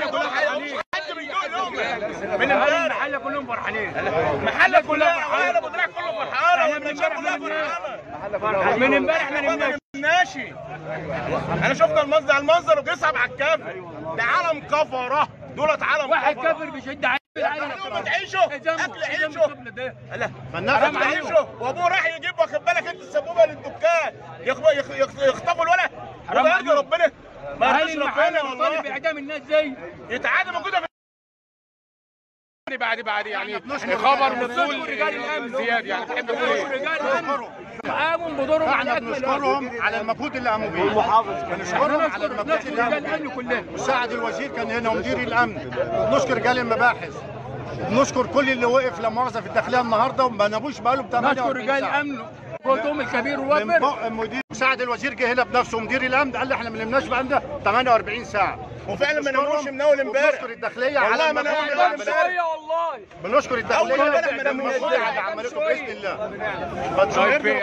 كلها فرحانين حد بيدوق لهم من امبارح المحله كلهم فرحانين المحله كلها فرحانه ابو دراع كله فرحانه والمنشاه كلها فرحانه من امبارح احنا ما نمناش نمناشي احنا شفنا المنظر المنظر وبيصعب على الكافر ده عالم كفره دولت عالم واحد كفرة. كافر بيشد عينه خليهم تعيشوا اكل عيشه لا حرام عليكم وابوه راح يجيب واخد بالك انت السبوبه للدكان يخ- يخ- يخ- يخطفوا الولد حرام ويرجع عليكم. ربنا ما هل يرضيش ربنا المحله طالب والله باعدام الناس زي يتعادل موجوده في بعد بعد يعني خبر وصول رجال الامن زياد يعني تحب تقول ايه؟ رجال الامن قاموا بدورهم على احنا اكمل وجه. بنشكرهم على المجهود اللي قاموا بيه بنشكرهم على نشكر المجهود نشكر اللي رجال قاموا الامن بيه كلهم مساعد الوزير كان هنا ومدير الامن نشكر رجال المباحث نشكر كل اللي وقف لا مؤاخذه في الداخليه النهارده وما ناموش بقالهم نشكر 48 رجال ساعه الامن قوتهم الكبير من والوفر بق- مدير مساعد الوزير جه هنا بنفسه ومدير الامن قال لي احنا ما نمناش بقالنا 48 ساعه وفعلا ما ناموش من اول امبارح بنشكر الداخليه والله على ما المجهود ناموا اللي من عملته امبارح والله بنشكر الداخليه أول امبارح ما على ناموش. المجهود اللي عملته باذن الله فتشكر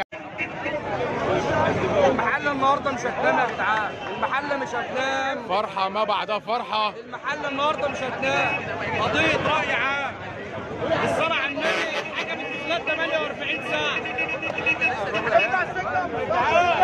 المحله النهارده مش هتنام يا جدعان المحله مش هتنام فرحه ما بعدها فرحه المحله النهارده مش هتنام قضيه راي عام الصلاه على النبي حاجه في خلال 48 ساعه